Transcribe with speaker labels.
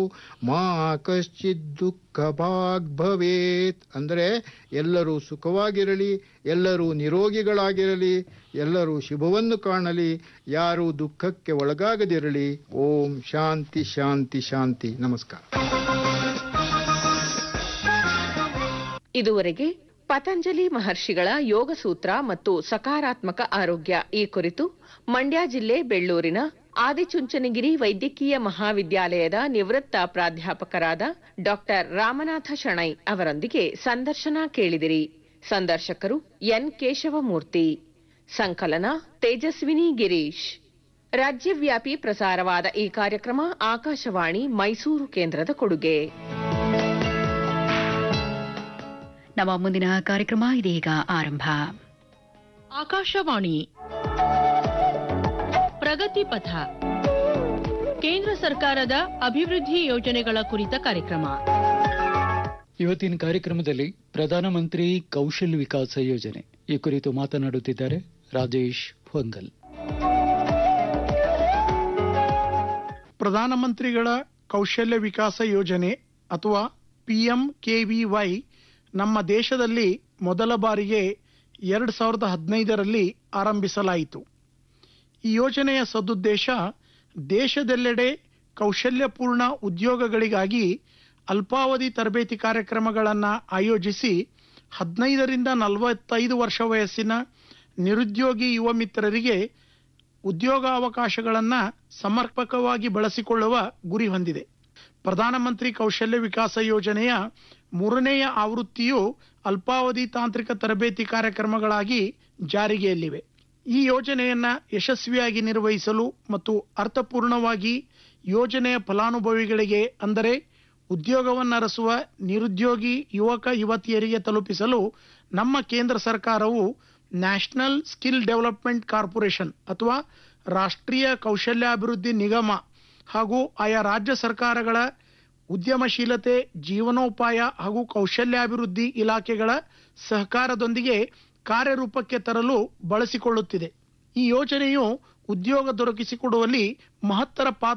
Speaker 1: ಮಾ ಕಶ್ಚಿತ್ ದುಃಖ ಭಾಗ್ ಭವೇತ್ ಅಂದರೆ ಎಲ್ಲರೂ ಸುಖವಾಗಿರಲಿ ಎಲ್ಲರೂ ನಿರೋಗಿಗಳಾಗಿರಲಿ ಎಲ್ಲರೂ ಶುಭವನ್ನು ಕಾಣಲಿ ಯಾರು ದುಃಖಕ್ಕೆ ಒಳಗಾಗದಿರಲಿ ಓಂ ಶಾಂತಿ ಶಾಂತಿ ಶಾಂತಿ ನಮಸ್ಕಾರ
Speaker 2: ಇದುವರೆಗೆ ಪತಂಜಲಿ ಮಹರ್ಷಿಗಳ ಯೋಗ ಸೂತ್ರ ಮತ್ತು ಸಕಾರಾತ್ಮಕ ಆರೋಗ್ಯ ಈ ಕುರಿತು ಮಂಡ್ಯ ಜಿಲ್ಲೆ ಬೆಳ್ಳೂರಿನ ಆದಿಚುಂಚನಗಿರಿ ವೈದ್ಯಕೀಯ ಮಹಾವಿದ್ಯಾಲಯದ ನಿವೃತ್ತ ಪ್ರಾಧ್ಯಾಪಕರಾದ ಡಾಕ್ಟರ್ ರಾಮನಾಥ ಶಣೈ ಅವರೊಂದಿಗೆ ಸಂದರ್ಶನ ಕೇಳಿದಿರಿ ಸಂದರ್ಶಕರು ಎನ್ ಕೇಶವಮೂರ್ತಿ ಸಂಕಲನ ತೇಜಸ್ವಿನಿ ಗಿರೀಶ್ ರಾಜ್ಯವ್ಯಾಪಿ ಪ್ರಸಾರವಾದ ಈ ಕಾರ್ಯಕ್ರಮ ಆಕಾಶವಾಣಿ ಮೈಸೂರು ಕೇಂದ್ರದ ಕೊಡುಗೆ
Speaker 3: ನಮ್ಮ ಮುಂದಿನ ಕಾರ್ಯಕ್ರಮ ಇದೀಗ ಆರಂಭ
Speaker 4: ಆಕಾಶವಾಣಿ ಪ್ರಗತಿ ಪಥ ಕೇಂದ್ರ ಸರ್ಕಾರದ ಅಭಿವೃದ್ಧಿ ಯೋಜನೆಗಳ ಕುರಿತ ಕಾರ್ಯಕ್ರಮ
Speaker 5: ಇವತ್ತಿನ ಕಾರ್ಯಕ್ರಮದಲ್ಲಿ ಪ್ರಧಾನಮಂತ್ರಿ ಕೌಶಲ್ ವಿಕಾಸ ಯೋಜನೆ ಈ ಕುರಿತು ಮಾತನಾಡುತ್ತಿದ್ದಾರೆ ರಾಜೇಶ್ ಹೊಂಗಲ್
Speaker 6: ಪ್ರಧಾನಮಂತ್ರಿಗಳ ಕೌಶಲ್ಯ ವಿಕಾಸ ಯೋಜನೆ ಅಥವಾ ಪಿಎಂಕೆವಿವೈ ನಮ್ಮ ದೇಶದಲ್ಲಿ ಮೊದಲ ಬಾರಿಗೆ ಎರಡು ಸಾವಿರದ ಹದಿನೈದರಲ್ಲಿ ಆರಂಭಿಸಲಾಯಿತು ಈ ಯೋಜನೆಯ ಸದುದ್ದೇಶ ದೇಶದೆಲ್ಲೆಡೆ ಕೌಶಲ್ಯಪೂರ್ಣ ಉದ್ಯೋಗಗಳಿಗಾಗಿ ಅಲ್ಪಾವಧಿ ತರಬೇತಿ ಕಾರ್ಯಕ್ರಮಗಳನ್ನು ಆಯೋಜಿಸಿ ಹದಿನೈದರಿಂದ ನಲವತ್ತೈದು ವರ್ಷ ವಯಸ್ಸಿನ ನಿರುದ್ಯೋಗಿ ಯುವ ಮಿತ್ರರಿಗೆ ಉದ್ಯೋಗಾವಕಾಶಗಳನ್ನು ಸಮರ್ಪಕವಾಗಿ ಬಳಸಿಕೊಳ್ಳುವ ಗುರಿ ಹೊಂದಿದೆ ಪ್ರಧಾನಮಂತ್ರಿ ಕೌಶಲ್ಯ ವಿಕಾಸ ಯೋಜನೆಯ ಮೂರನೆಯ ಆವೃತ್ತಿಯು ಅಲ್ಪಾವಧಿ ತಾಂತ್ರಿಕ ತರಬೇತಿ ಕಾರ್ಯಕ್ರಮಗಳಾಗಿ ಜಾರಿಗೆಯಲ್ಲಿವೆ ಈ ಯೋಜನೆಯನ್ನ ಯಶಸ್ವಿಯಾಗಿ ನಿರ್ವಹಿಸಲು ಮತ್ತು ಅರ್ಥಪೂರ್ಣವಾಗಿ ಯೋಜನೆಯ ಫಲಾನುಭವಿಗಳಿಗೆ ಅಂದರೆ ಉದ್ಯೋಗವನ್ನರಸುವ ನಿರುದ್ಯೋಗಿ ಯುವಕ ಯುವತಿಯರಿಗೆ ತಲುಪಿಸಲು ನಮ್ಮ ಕೇಂದ್ರ ಸರ್ಕಾರವು ನ್ಯಾಷನಲ್ ಸ್ಕಿಲ್ ಡೆವಲಪ್ಮೆಂಟ್ ಕಾರ್ಪೊರೇಷನ್ ಅಥವಾ ರಾಷ್ಟ್ರೀಯ ಕೌಶಲ್ಯಾಭಿವೃದ್ಧಿ ನಿಗಮ ಹಾಗೂ ಆಯಾ ರಾಜ್ಯ ಸರ್ಕಾರಗಳ ಉದ್ಯಮಶೀಲತೆ ಜೀವನೋಪಾಯ ಹಾಗೂ ಕೌಶಲ್ಯಾಭಿವೃದ್ಧಿ ಇಲಾಖೆಗಳ ಸಹಕಾರದೊಂದಿಗೆ ಕಾರ್ಯರೂಪಕ್ಕೆ ತರಲು ಬಳಸಿಕೊಳ್ಳುತ್ತಿದೆ ಈ ಯೋಜನೆಯು ಉದ್ಯೋಗ ದೊರಕಿಸಿಕೊಡುವಲ್ಲಿ ಮಹತ್ತರ ಪಾತ್ರ